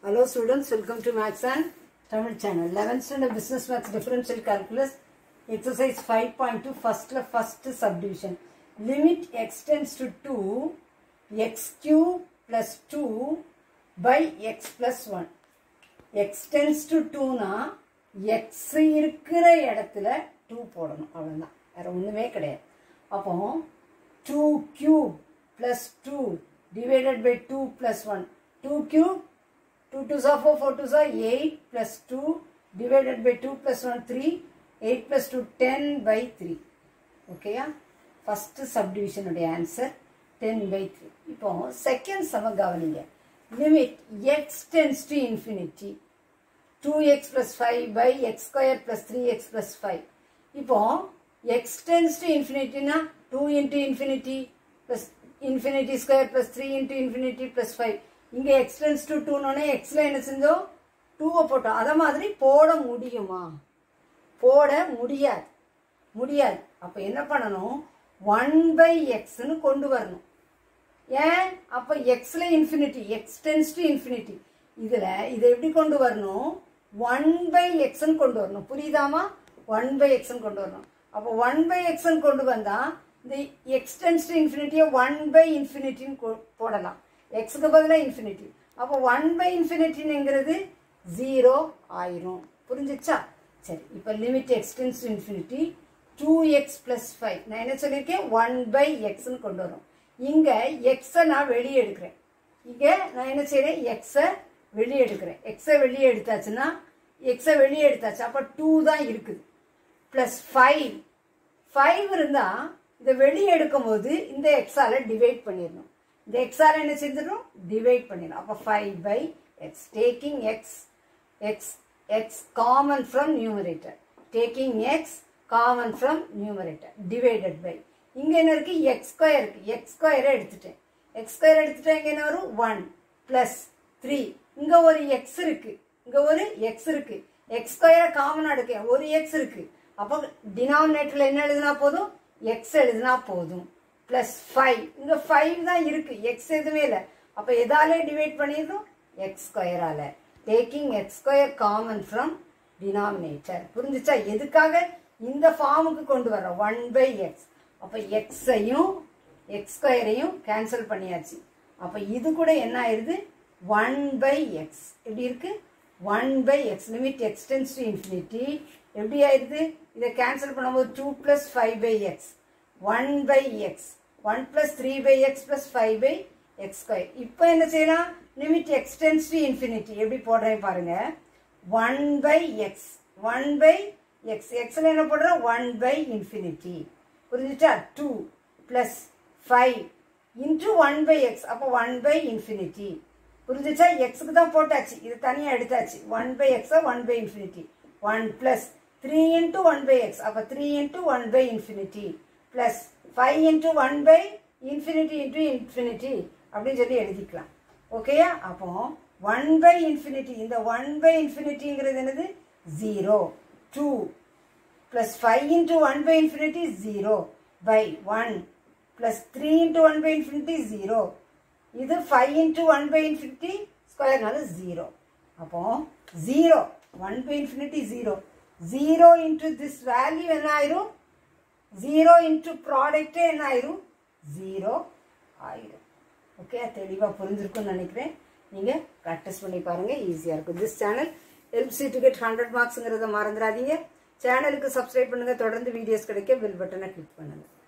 Hello students, welcome to Maths and Tamil channel. 11th standard Business Maths Differential Calculus, exercise 5.2, first first subdivision. Limit x tends to 2, x cube plus 2 by x plus 1. x tends to 2 னா x இருக்கிற இடத்துல 2 போடணும் அவ்வளோதான் வேற ஒன்றுமே கிடையாது அப்போ 2 cube plus 2 divided by 2 plus 1 2 cube 2 2s are 4 4 2s are 8 plus 2 divided by 2 plus 1 3 8 plus 2 10 by 3 ஓகேயா ஃபர்ஸ்ட் சப்டிவிஷனுடைய ஆன்சர் டென் பை த்ரீ இப்போ செகண்ட் சம கவனிங்க limit x tends to infinity two x plus five by x square plus three x plus five இப்போ x tends to இன்ஃபினிட்டினா two into infinity plus infinity square plus three into infinity plus five இங்கே x tends to டூனோடனே எக்ஸில் என்ன செஞ்சோம் டூவை போட்டோம் அதை மாதிரி போட முடியுமா போட முடியாது முடியாது அப்போ என்ன பண்ணணும் ஒன் பை எக்ஸ்னு கொண்டு வரணும் ஏன் அப்போ எக்ஸில் infinity x tends to infinity இதில் இதை எப்படி கொண்டு வரணும் ஒன் பை எக்ஸ்னு கொண்டு வரணும் புரியுதாமா ஒன் பை எக்ஸ்னு கொண்டு வரணும் அப்போ ஒன் பை எக்ஸ்னு கொண்டு வந்தால் இந்த எக்ஸ் டென்ஸ் டு இன்ஃபினிட்டியை ஒன் பை இன்ஃபினிட்டின்னு போடலாம் எக்ஸுக்கு பதிலாக இன்ஃபினிட்டி அப்போ ஒன் பை இன்ஃபினிட்டிங்கிறது ஜீரோ ஆயிரும் புரிஞ்சிச்சா சரி இப்போ limit x tends to infinity two x plus five நான் என்ன சொல்லியிருக்கேன் ஒன் பை எக்ஸ்னு கொண்டு வரும் இங்கே எக்ஸை நான் வெளியே எடுக்கிறேன் இங்கே நான் என்ன செய்கிறேன் எக்ஸை வெளியே எடுக்கிறேன் எக்ஸை வெளியே எடுத்தாச்சுன்னா எக்ஸை வெளியே எடுத்தாச்சு அப்போ டூ தான் இருக்குது ப்ளஸ் ஃபைவ் ஃபைவ் இருந்தால் இதை வெளியே எடுக்கும்போது இந்த எக்ஸால் டிவைட் பண்ணிடணும் இந்த எக்ஸால் என்ன செஞ்சிடணும் டிவைட் பண்ணிடணும் அப்போ five by x taking x x x common from numerator taking x common from numerator divided by இங்கே என்ன இருக்குது எக்ஸ் ஸ்கொயர் இருக்குது எக்ஸ் ஸ்கொயரை எடுத்துட்டேன் எக்ஸ் ஸ்கொயர் எடுத்துட்டேன் இங்கே என்ன வரும் ஒன் ப்ளஸ் த்ரீ இங்கே ஒரு எக்ஸ் இருக்குது இங்கே ஒரு எக்ஸ் இருக்குது எக்ஸ் ஸ்கொயரை காமனாக எடுக்கேன் ஒரு எக்ஸ் இருக்குது அப்போ டினாமினேட்டரில் என்ன எழுதினா போதும் எக்ஸ் எழுதினா போதும் ப்ளஸ் ஃபைவ் இங்கே ஃபைவ் தான் இருக்குது எக்ஸ் எதுவுமே இல்லை அப்போ எதாலே டிவைட் பண்ணிடுறோம் எக்ஸ் ஸ்கொயரால் taking x square common from denominator புரிஞ்சுச்சா எதுக்காக இந்த ஃபார்முக்கு கொண்டு வரோம் ஒன் பை எக்ஸ் அப்போ எக்ஸையும் எக்ஸ் ஸ்கொயரையும் கேன்சல் பண்ணியாச்சு அப்போ இது கூட என்ன ஆயிடுது ஒன் பை எக்ஸ் எப்படி இருக்கு one by x limit x tends to infinity எப்படி ஆயிடுது இதை கேன்சல் பண்ணும்போது two plus five by x one by x one plus three by x plus five by x square இப்போ என்ன செய்யலாம் லிமிட் எக்ஸ்டென்ஸ் டு இன்ஃபினிட்டி எப்படி போடுறேன் பாருங்க one by x one by x எக்ஸில் என்ன போடுறோம் ஒன் பை இன்ஃபினிட்டி புரிஞ்சுட்டா two plus five into one by x அப்போ ஒன் பை இன்ஃபினிட்டி புரிஞ்சுச்சா எக்ஸுக்கு தான் போட்டாச்சு இது தனியாக எடுத்தாச்சு ஒன் பை எக்ஸா one by infinity one plus three into one by x அப்போ three into one by infinity plus five into one by infinity into infinity அப்படின்னு சொல்லி எழுதிக்கலாம் ஓகேயா அப்போ ஒன் பை இன்ஃபினிட்டி இந்த ஒன் பை இன்ஃபினிட்டிங்கிறது என்னது zero two plus five into one by infinity zero by one plus three into one by infinity zero இது five into one by infinity ஸ்கொயர்னால ஜீரோ அப்போ zero one by infinity zero zero into this value என்ன ஆயிரும் zero into ப்ராடக்டே என்ன ஆயிரும் zero ஆயிரும் okay தெளிவாக புரிஞ்சிருக்கும்னு நினைக்கிறேன் நீங்கள் ப்ராக்டிஸ் பண்ணி பாருங்கள் ஈஸியாக இருக்கும் this channel helps to get hundred மார்க்ஸுங்கிறத மறந்துடாதீங்க சேனலுக்கு சப்ஸ்கிரைப் பண்ணுங்கள் தொடர்ந்து வீடியோஸ் கிடைக்க பெல் பட்டனை கிளிக் பண்ணுங்கள்